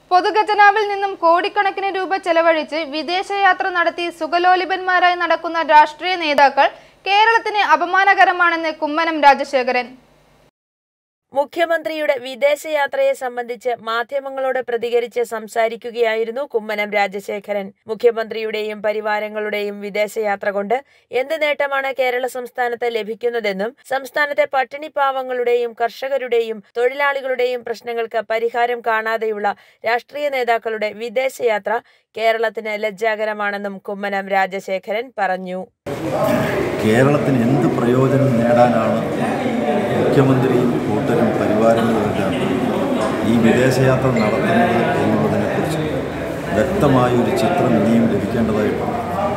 പൊതുഖജനാവിൽ നിന്നും കോടിക്കണക്കിന് രൂപ ചെലവഴിച്ച് വിദേശയാത്ര നടത്തി സുഖലോലിപന്മാരായി നടക്കുന്ന രാഷ്ട്രീയ നേതാക്കൾ കേരളത്തിന് അപമാനകരമാണെന്ന് കുമ്മനം രാജശേഖരൻ മുഖ്യമന്ത്രിയുടെ വിദേശയാത്രയെ സംബന്ധിച്ച് മാധ്യമങ്ങളോട് പ്രതികരിച്ച് സംസാരിക്കുകയായിരുന്നു കുമ്മനം രാജശേഖരൻ മുഖ്യമന്ത്രിയുടെയും പരിവാരങ്ങളുടെയും വിദേശയാത്ര കൊണ്ട് എന്ത് നേട്ടമാണ് കേരള സംസ്ഥാനത്ത് ലഭിക്കുന്നതെന്നും സംസ്ഥാനത്തെ പട്ടിണിപ്പാവങ്ങളുടെയും കർഷകരുടെയും തൊഴിലാളികളുടെയും പ്രശ്നങ്ങൾക്ക് പരിഹാരം കാണാതെയുള്ള രാഷ്ട്രീയ നേതാക്കളുടെ വിദേശയാത്ര കേരളത്തിന് ലജ്ജാകരമാണെന്നും കുമ്മനം രാജശേഖരൻ പറഞ്ഞു കേരളത്തിന് എന്ത് പ്രയോജനം നേടാനാണ് മുഖ്യമന്ത്രിയും കൂട്ടരും പരിവാരങ്ങളുമെല്ലാം ഈ വിദേശയാത്ര നടത്തുന്നത് എന്നുള്ളതിനെക്കുറിച്ച് വ്യക്തമായൊരു ചിത്രം ഇനിയും ലഭിക്കേണ്ടതായിട്ടുണ്ട്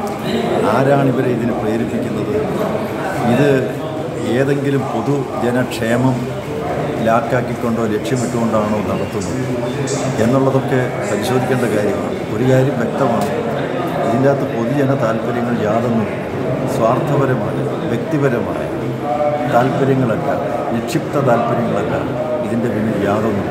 ആരാണ് ഇവരെ ഇതിന് പ്രേരിപ്പിക്കുന്നത് ഇത് ഏതെങ്കിലും പൊതുജനക്ഷേമം ലാക്കാക്കിക്കൊണ്ടോ ലക്ഷ്യമിട്ടുകൊണ്ടാണോ നടത്തുന്നത് എന്നുള്ളതൊക്കെ പരിശോധിക്കേണ്ട കാര്യമാണ് ഒരു കാര്യം വ്യക്തമാണ് ഇതിൻ്റെ അകത്ത് പൊതുജന താല്പര്യങ്ങൾ യാതൊന്നും സ്വാർത്ഥപരമായ വ്യക്തിപരമായ താല്പര്യങ്ങളല്ല നിക്ഷിപ്ത താല്പര്യങ്ങളല്ല ഇതിൻ്റെ പിന്നിൽ യാതൊന്നും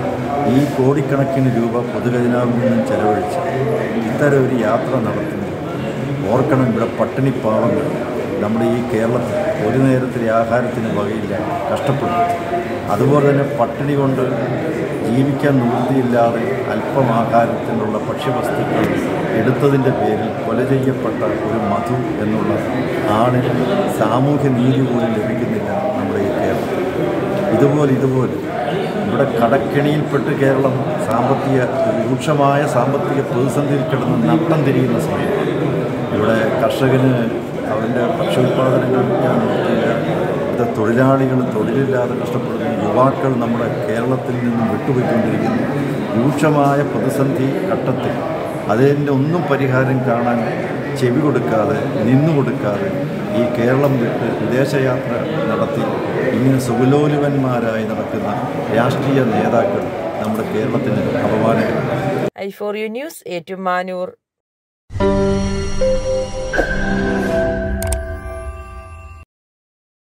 ഈ കോടിക്കണക്കിന് രൂപ പൊതുഖജനാവിൽ നിന്നും ചെലവഴിച്ച് ഇത്തരം ഒരു യാത്ര നടത്തുന്നു ഓർക്കണം ഇവിടെ പട്ടിണിപ്പാവങ്ങൾ നമ്മുടെ ഈ കേരളത്തിൽ ഒരു നേരത്തിലെ ആഹാരത്തിന് വകയില്ല കഷ്ടപ്പെടുന്നു അതുപോലെ തന്നെ പട്ടിണി കൊണ്ട് ജീവിക്കാൻ നിവൃത്തിയില്ലാതെ അല്പം ആഹാരത്തിനുള്ള ഭക്ഷ്യവസ്തുക്കൾ എടുത്തതിൻ്റെ പേരിൽ കൊല ചെയ്യപ്പെട്ട ഒരു മധു എന്നുള്ള ആണിന് സാമൂഹ്യ നീതി പോലും ലഭിക്കുന്നില്ല നമ്മുടെ ഈ കേരളത്തിൽ ഇതുപോലെ ഇതുപോലെ ഇവിടെ കടക്കെണിയിൽപ്പെട്ട് കേരളം സാമ്പത്തിക രൂക്ഷമായ സാമ്പത്തിക പ്രതിസന്ധിയിൽ കിടന്ന് നട്ടം തിരിയുന്ന സമയം ഇവിടെ കർഷകന് അവൻ്റെ ഭക്ഷ്യോത്പാദനങ്ങൾ വിൽക്കാൻ നിർത്തിയില്ല ഇവിടെ തൊഴിലാളികൾ തൊഴിലില്ലാതെ കഷ്ടപ്പെടുന്നു യുവാക്കൾ നമ്മുടെ കേരളത്തിൽ നിന്നും വിട്ടുപോയിക്കൊണ്ടിരിക്കുന്നു രൂക്ഷമായ പ്രതിസന്ധി ഘട്ടത്തിൽ അതിൻ്റെ ഒന്നും പരിഹാരം കാണാൻ ചെവി കൊടുക്കാതെ നിന്നു കൊടുക്കാതെ ഈ കേരളം വിട്ട് വിദേശയാത്ര നടത്തി ഇങ്ങനെ സുഗലോലുവന്മാരായി നടക്കുന്ന രാഷ്ട്രീയ നേതാക്കൾ നമ്മുടെ കേരളത്തിന് അപമാനകരമാണ് I for U news Ettumanoor